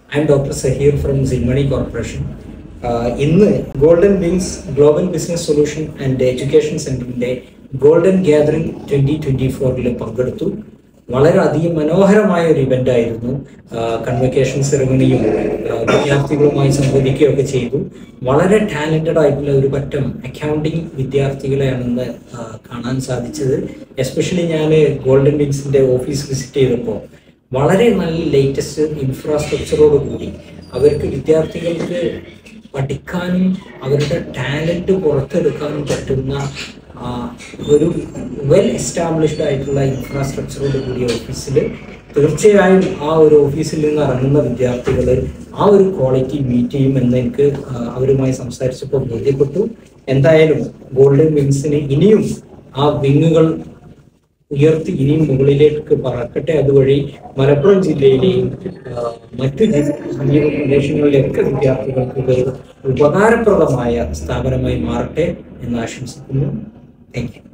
I am doctor Zaheer from സിൽമണി corporation ഇന്ന് golden wings global business solution and education സെന്ററിന്റെ golden gathering twenty twenty ഫോറിൽ പങ്കെടുത്തു വളരെ അധികം മനോഹരമായ ഒരു ഇവന്റ് ആയിരുന്നു കൺവെക്കേഷൻ സെറമണിയും വിദ്യാർത്ഥികളുമായി സംവദിക്കുകയൊക്കെ ചെയ്തു വളരെ ടാലന്റഡ് ആയിട്ടുള്ള ഒരു പറ്റം അക്കൗണ്ടിങ് വിദ്യാർത്ഥികളെയാണെന്ന് ആ, കാണാൻ സാധിച്ചത് എസ്പെഷ്യലി ഞാൻ ഗോൾഡൻ വിങ്സിന്റെ ഓഫീസ് വിസിറ്റ് ചെയ്തപ്പോൾ വളരെ നല്ല ലേറ്റസ്റ്റ് ഇൻഫ്രാസ്ട്രക്ചറോട് കൂടി അവർക്ക് വിദ്യാർത്ഥികൾക്ക് പഠിക്കാനും അവരുടെ ടാലന്റ് പുറത്തെടുക്കാനും പറ്റുന്ന ആ, ഒരു വെൽ എസ്റ്റാബ്ലിഷ്ഡ് ആയിട്ടുള്ള ഇൻഫ്രാസ്ട്രക്ചറോട് കൂടിയ ഓഫീസിൽ തീർച്ചയായും ആ ഒരു ഓഫീസിൽ നിന്ന് ഇറങ്ങുന്ന വിദ്യാർത്ഥികൾ ആ ഒരു ക്വാളിറ്റി മീറ്റ് ചെയ്യുമെന്ന് എനിക്ക് ആ, അവരുമായി സംസാരിച്ചപ്പോൾ ബോധ്യപ്പെട്ടു എന്തായാലും ഗോൾഡൻ വിങ്സിന് ഇനിയും ആ വിങ്ങുകൾ ഉയർത്തി ഇനിയും മുകളിലേക്ക് പറക്കട്ടെ അതുവഴി മലപ്പുറം ജില്ലയിലെയും ആ, മറ്റു ജി- സമീപ പ്രദേശങ്ങളിലെയൊക്കെ വിദ്യാർത്ഥികൾക്ക് ഇത് ഉപകാരപ്രദമായ സ്ഥാപനമായി മാറട്ടെ എന്ന് ആശംസിക്കുന്നു താങ്ക് യു